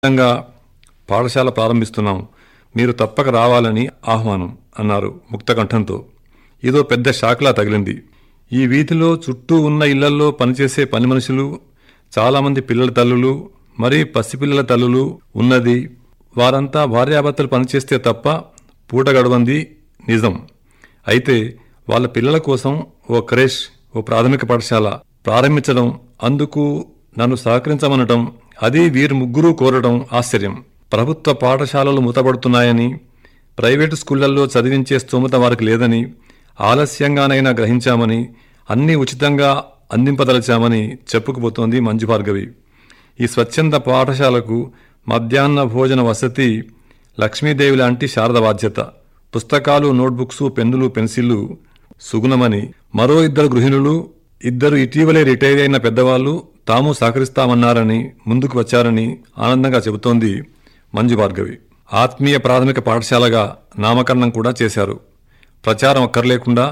విధంగా పాఠశాల ప్రారంభిస్తున్నాం మీరు తప్పక రావాలని ఆహ్వానం అన్నారు ముక్తకంఠంతో ఏదో పెద్ద షాక్లా తగిలింది ఈ వీధిలో చుట్టూ ఉన్న ఇళ్లల్లో పనిచేసే పని మనుషులు చాలామంది పిల్లల తల్లులు మరీ పసిపిల్లల తల్లులు ఉన్నది వారంతా భార్యాభర్తలు పనిచేస్తే తప్ప పూట గడవంది నిజం అయితే వాళ్ళ పిల్లల కోసం ఓ క్రేష్ ఓ ప్రాథమిక పాఠశాల ప్రారంభించడం అందుకు నన్ను సహకరించమనటం అది వీరు ముగ్గురు కోరడం ఆశ్చర్యం ప్రభుత్వ పాఠశాలలు మూతపడుతున్నాయని ప్రైవేటు స్కూళ్లలో చదివించే స్తోమత వారికి లేదని ఆలస్యంగానైనా గ్రహించామని అన్నీ ఉచితంగా అందింపదలిచామని చెప్పుకుపోతోంది మంజు భార్గవి ఈ స్వచ్ఛంద పాఠశాలకు మధ్యాహ్న భోజన వసతి లక్ష్మీదేవి లాంటి శారద బాధ్యత పుస్తకాలు నోట్బుక్స్ పెన్నులు పెన్సిళ్లు సుగుణమని మరో ఇద్దరు గృహిణులు ఇద్దరు ఇటీవలే రిటైర్ అయిన పెద్దవాళ్లు తాము సహకరిస్తామన్నారని ముందుకు వచ్చారని ఆనందంగా చెబుతోంది మంజు భార్గవి ఆత్మీయ ప్రాథమిక పాఠశాలగా నామకరణం కూడా చేశారు ప్రచారం అక్కర్లేకుండా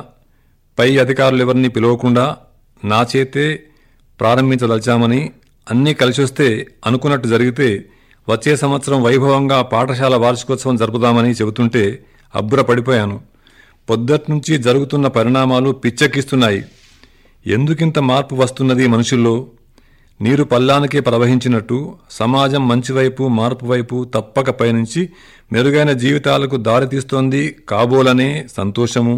పై అధికారులెవరిని పిలవకుండా నా చేతే ప్రారంభించదలిచామని అన్నీ కలిసొస్తే అనుకున్నట్టు జరిగితే వచ్చే సంవత్సరం వైభవంగా పాఠశాల వార్షికోత్సవం జరుపుదామని చెబుతుంటే అబ్బుర పడిపోయాను పొద్దట్నుంచి జరుగుతున్న పరిణామాలు పిచ్చెక్కిస్తున్నాయి ఎందుకింత మార్పు వస్తున్నది మనుషుల్లో నీరు పల్లానికే ప్రవహించినట్టు సమాజం మంచివైపు మార్పు వైపు తప్పక పయనించి మెరుగైన జీవితాలకు దారితీస్తోంది కాబోలనే సంతోషము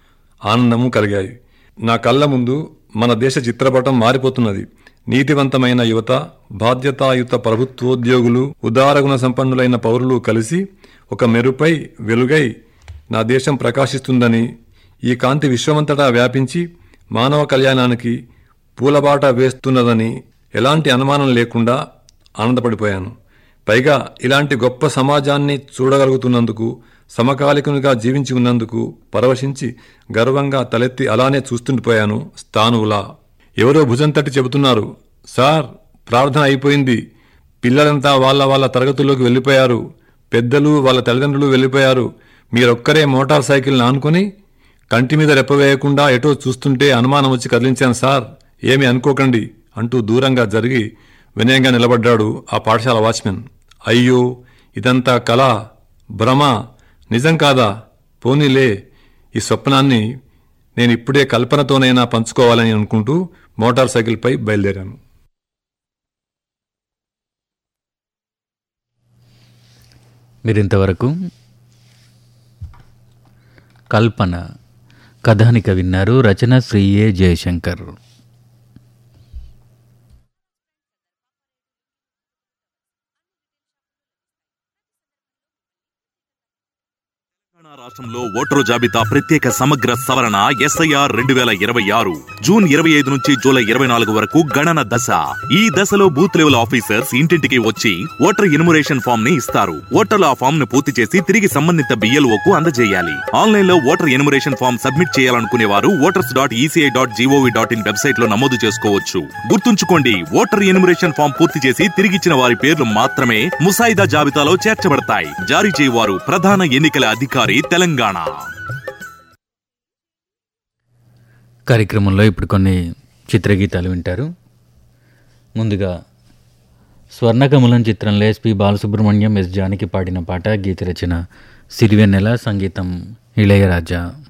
ఆనందము కలిగాయి నా కళ్ళ ముందు మన దేశ చిత్రపటం మారిపోతున్నది నీతివంతమైన యువత బాధ్యతాయుత ప్రభుత్వోద్యోగులు ఉదారగుణ సంపన్నులైన పౌరులు కలిసి ఒక మెరుపై వెలుగై నా దేశం ప్రకాశిస్తుందని ఈ కాంతి విశ్వమంతటా వ్యాపించి మానవ కళ్యాణానికి పూలబాట వేస్తున్నదని ఎలాంటి అనుమానం లేకుండా ఆనందపడిపోయాను పైగా ఇలాంటి గొప్ప సమాజాన్ని చూడగలుగుతున్నందుకు సమకాలికునిగా జీవించి ఉన్నందుకు పరవశించి గర్వంగా తలెత్తి అలానే చూస్తుండిపోయాను స్థానువులా ఎవరో భుజం తట్టి చెబుతున్నారు సార్ ప్రార్థన అయిపోయింది పిల్లలంతా వాళ్ళ వాళ్ళ తరగతుల్లోకి వెళ్ళిపోయారు పెద్దలు వాళ్ళ తల్లిదండ్రులు వెళ్ళిపోయారు మీరొక్కరే మోటార్ సైకిల్ ఆనుకొని కంటి మీద రెప్పవేయకుండా ఎటో చూస్తుంటే అనుమానం వచ్చి కదిలించాను సార్ ఏమి అనుకోకండి అంటూ దూరంగా జరిగి వినయంగా నిలబడ్డాడు ఆ పాఠశాల వాచ్మెన్ అయ్యో ఇదంతా కళ భ్రమ నిజం కాదా పోనీలే ఈ స్వప్నాన్ని నేను ఇప్పుడే కల్పనతోనైనా పంచుకోవాలని అనుకుంటూ మోటార్ సైకిల్పై బయలుదేరాను మీరింతవరకు కల్పన కథానిక విన్నారు రచన శ్రీ ఏ జయశంకర్ తెలంగాణ రాష్ట్రంలో ఓటరు జాబితా ప్రత్యేక సమగ్ర సవరణ ఎస్ఐఆర్ రెండు వేల ఇరవై ఆరు జూన్ ఇరవై ఐదు నుంచి జూలై ఇరవై నాలుగు వరకు గణన దశ ఈ దశలో బూత్ లెవెల్ ఆఫీసర్స్ ఇంటింటికి వచ్చి ఓటర్ ఎన్యుమరేషన్ ఫామ్ ని ఇస్తారు ఓటర్లు ఆ ఫామ్ ను పూర్తి చేసి తిరిగి సంబంధిత బిఎల్ఓకు అందజేయాలి ఆన్లైన్ లో ఓటర్ ఎన్యుమరేషన్ ఫామ్ సబ్మిట్ చేయాలనుకునే వారు voters dot ECI dot GOV dot in website లో నమోదు చేసుకోవచ్చు గుర్తుంచుకోండి ఓటర్ ఎన్యుమరేషన్ ఫామ్ పూర్తి చేసి తిరిగిచ్చిన వారి పేర్లు మాత్రమే ముసాయిదా జాబితాలో చేర్చబడతాయి జారీ చేయవారు ప్రధాన ఎన్నికల అధికారి తెలంగాణ కార్యక్రమంలో ఇప్పుడు కొన్ని చిత్రగీతాలు వింటారు ముందుగా స్వర్ణకమలం చిత్రంలో ఎస్పి బాలసుబ్రహ్మణ్యం ఎస్ జానకి పాడిన పాట గీత రచన సిరివెన్నెల సంగీతం ఇళయరాజా